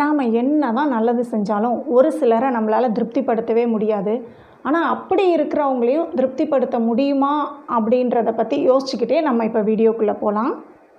நாம் என்ன தான் நல்லது செஞ்சாலும் ஒரு சிலரை நம்மளால் திருப்திப்படுத்தவே முடியாது ஆனால் அப்படி இருக்கிறவங்களையும் திருப்திப்படுத்த முடியுமா அப்படின்றத பற்றி யோசிச்சுக்கிட்டே நம்ம இப்போ வீடியோக்குள்ளே போகலாம்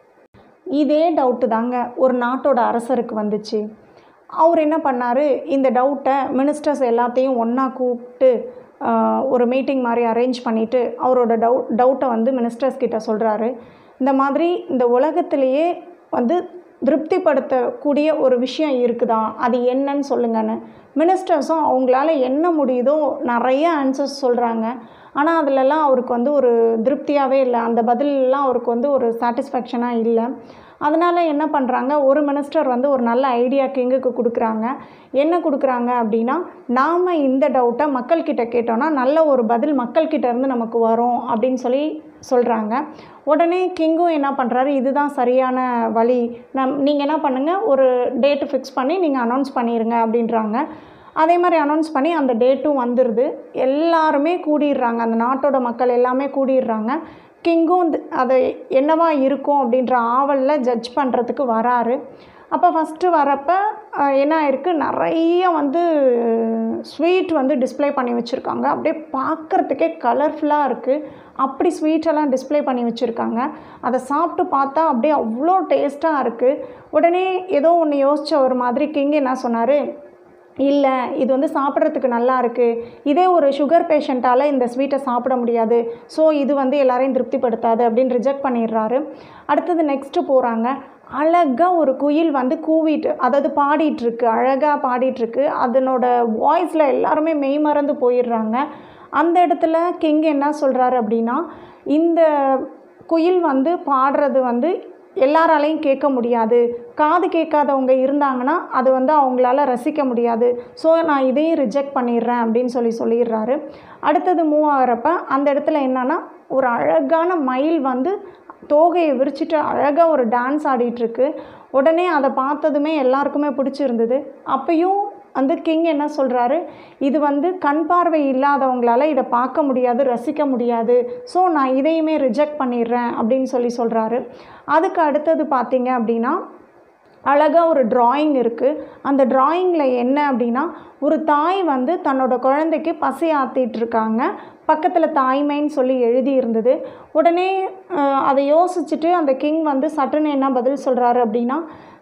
இதே டவுட்டு தாங்க ஒரு நாட்டோட அரசருக்கு வந்துச்சு அவர் என்ன பண்ணார் இந்த டவுட்டை மினிஸ்டர்ஸ் எல்லாத்தையும் ஒன்றா கூப்பிட்டு ஆஹ், ஒரு மீட்டிங் மாதிரி அரேஞ்ச் பண்ணிவிட்டு அவரோட டவுட் டவுட்டை வந்து மினிஸ்டர்ஸ் கிட்ட சொல்கிறாரு இந்த மாதிரி இந்த உலகத்திலேயே வந்து திருப்திப்படுத்தக்கூடிய ஒரு விஷயம் இருக்குதா அது என்னன்னு சொல்லுங்கன்னு மினிஸ்டர்ஸும் அவங்களால என்ன முடியுதோ நிறைய ஆன்சர்ஸ் சொல்கிறாங்க ஆனால் அதிலெல்லாம் அவருக்கு வந்து ஒரு திருப்தியாகவே இல்லை அந்த பதிலெலாம் அவருக்கு வந்து ஒரு சாட்டிஸ்ஃபேக்ஷனாக இல்லை அதனால் என்ன பண்ணுறாங்க ஒரு மினிஸ்டர் வந்து ஒரு நல்ல ஐடியா கிங்குக்கு கொடுக்குறாங்க என்ன கொடுக்குறாங்க அப்படின்னா நாம் இந்த டவுட்டை மக்கள்கிட்ட கேட்டோன்னா நல்ல ஒரு பதில் மக்கள்கிட்ட இருந்து நமக்கு வரும் அப்படின்னு சொல்லி சொல்கிறாங்க உடனே கிங்கும் என்ன பண்ணுறாரு இதுதான் சரியான வழி நம் நீங்கள் என்ன பண்ணுங்கள் ஒரு டேட்டு ஃபிக்ஸ் பண்ணி நீங்கள் அனௌன்ஸ் பண்ணிடுங்க அப்படின்றாங்க அதே மாதிரி அனௌன்ஸ் பண்ணி அந்த டேட்டும் வந்துடுது எல்லாருமே கூடிடுறாங்க அந்த நாட்டோட மக்கள் எல்லாமே கூடிடுறாங்க கிங்கும் இந்த- அது என்னவா இருக்கும் அப்படின்ற ஆவலில் ஜட்ஜ் பண்ணுறதுக்கு வராரு அப்போ ஃபஸ்ட்டு வரப்போ அஹ், என்ன ஆயிருக்கு நிறைய வந்து ஸ்வீட் வந்து டிஸ்ப்ளே பண்ணி வச்சுருக்காங்க அப்படியே பார்க்குறதுக்கே கலர்ஃபுல்லாக இருக்குது அப்படி ஸ்வீட்டெல்லாம் டிஸ்ப்ளே பண்ணி வச்சுருக்காங்க அதை சாப்பிட்டு பார்த்தா அப்படியே அவ்வளோ டேஸ்ட்டாக இருக்குது உடனே ஏதோ ஒன்று யோசிச்ச ஒரு மாதிரி கிங் என்ன சொன்னார் இல்லை இது வந்து சாப்பிட்றதுக்கு நல்லா இருக்குது இதே ஒரு சுகர் பேஷண்ட்டால் இந்த ஸ்வீட்டை சாப்பிட முடியாது ஸோ இது வந்து எல்லாரையும் திருப்திப்படுத்தாது அப்படின்னு ரிஜெக்ட் பண்ணிடுறாரு அடுத்தது நெக்ஸ்ட்டு போகிறாங்க அழகாக ஒரு குயில் வந்து கூவிட்டு அதாவது பாடிட்டுருக்கு அழகாக பாடிட்டுருக்கு அதனோட வாய்ஸில் எல்லாருமே மெய் மறந்து போயிடுறாங்க அந்த இடத்துல கிங் என்ன சொல்கிறாரு அப்படின்னா இந்த குயில் வந்து பாடுறது வந்து எல்லாராலையும் கேட்க முடியாது காது கேட்காதவங்க இருந்தாங்கன்னா அது வந்து அவங்களால ரசிக்க முடியாது ஸோ நான் இதையும் ரிஜெக்ட் பண்ணிடுறேன் அப்படின்னு சொல்லி சொல்லிடுறாரு அடுத்தது மூவ் ஆகிறப்ப அந்த இடத்துல என்னன்னா ஒரு அழகான மயில் வந்து தோகையை விரிச்சிட்டு அழகாக ஒரு டான்ஸ் ஆடிட்டுருக்கு உடனே அதை பார்த்ததுமே எல்லாருக்குமே பிடிச்சிருந்தது அப்பயும் வந்து கிங் என்ன சொல்கிறாரு இது வந்து கண் பார்வை இல்லாதவங்களால இதை பார்க்க முடியாது ரசிக்க முடியாது ஸோ நான் இதையுமே ரிஜெக்ட் பண்ணிடுறேன் அப்படின்னு சொல்லி சொல்கிறாரு அதுக்கு அடுத்தது பார்த்தீங்க அப்படின்னா அழகாக ஒரு டிராயிங் இருக்குது அந்த டிராயிங்கில் என்ன அப்படின்னா ஒரு தாய் வந்து தன்னோட குழந்தைக்கு பசி ஆற்றிட்டு இருக்காங்க பக்கத்தில் தாய்மைன்னு சொல்லி எழுதி இருந்தது உடனே அஹ், அதை யோசிச்சுட்டு அந்த கிங் வந்து சட்டுன்னு என்ன பதில் சொல்கிறாரு அப்படின்னா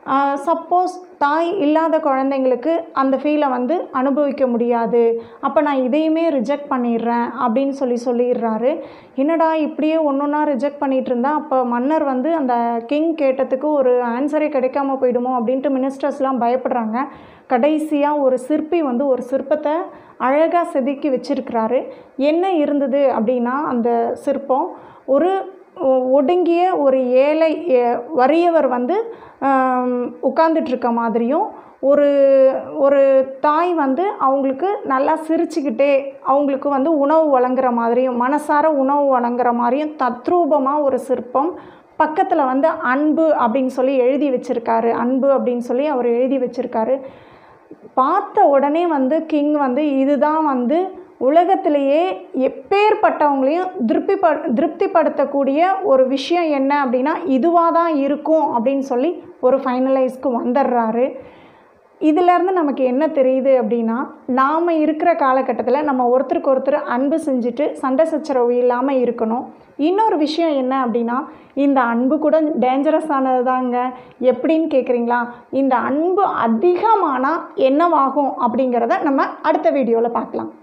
சப்போஸ் தாய் இல்லாத குழந்தைங்களுக்கு அந்த ஃபீலை வந்து அனுபவிக்க முடியாது அப்போ நான் இதையுமே ரிஜெக்ட் பண்ணிடுறேன் அப்படின்னு சொல்லி சொல்லிடுறாரு என்னடா இப்படியே ஒன்று ஒன்றா ரிஜெக்ட் பண்ணிட்டு இருந்தா அப்போ மன்னர் வந்து அந்த கிங் கேட்டதுக்கு ஒரு ஆன்சரே கிடைக்காம போயிடுமோ அப்படின்ட்டு மினிஸ்டர்ஸ்லாம் பயப்படுறாங்க கடைசியாக ஒரு சிற்பி வந்து ஒரு சிற்பத்தை அழகாக செதுக்கி வச்சிருக்கிறாரு என்ன இருந்தது அப்படின்னா அந்த சிற்பம் ஒரு ஒ- ஒடுங்கிய ஒரு ஏழை ஏ- வறியவர் வந்து உட்காந்துட்டு இருக்க மாதிரியும் ஒரு ஒரு தாய் வந்து அவங்களுக்கு நல்லா சிரிச்சுக்கிட்டே அவங்களுக்கு வந்து உணவு வழங்குற மாதிரியும் மனசார உணவு வழங்குற மாதிரியும் தத்ரூபமாக ஒரு சிற்பம் பக்கத்தில் வந்து அன்பு அப்படின்னு சொல்லி எழுதி வச்சிருக்காரு அன்பு அப்படின்னு சொல்லி அவர் எழுதி வச்சிருக்காரு பார்த்த உடனே வந்து கிங் வந்து இதுதான் வந்து உலகத்திலேயே எப்பேற்பட்டவங்களையும் திருப்திப்ப திருப்திப்படுத்தக்கூடிய ஒரு விஷயம் என்ன அப்படின்னா இதுவாக தான் இருக்கும் அப்படின்னு சொல்லி ஒரு ஃபைனலைஸ்க்கு வந்துடுறாரு இதிலேருந்து நமக்கு என்ன தெரியுது அப்படின்னா நாம் இருக்கிற காலகட்டத்தில் நம்ம ஒருத்தருக்கு ஒருத்தர் அன்பு செஞ்சுட்டு சண்டை சச்சரவு இல்லாமல் இருக்கணும் இன்னொரு விஷயம் என்ன அப்படின்னா இந்த அன்பு கூட டேஞ்சரஸ் ஆனது தாங்க எப்படின்னு கேட்குறீங்களா இந்த அன்பு அதிகமானால் என்னவாகும் அப்படிங்கிறத நம்ம அடுத்த வீடியோவில் பார்க்கலாம்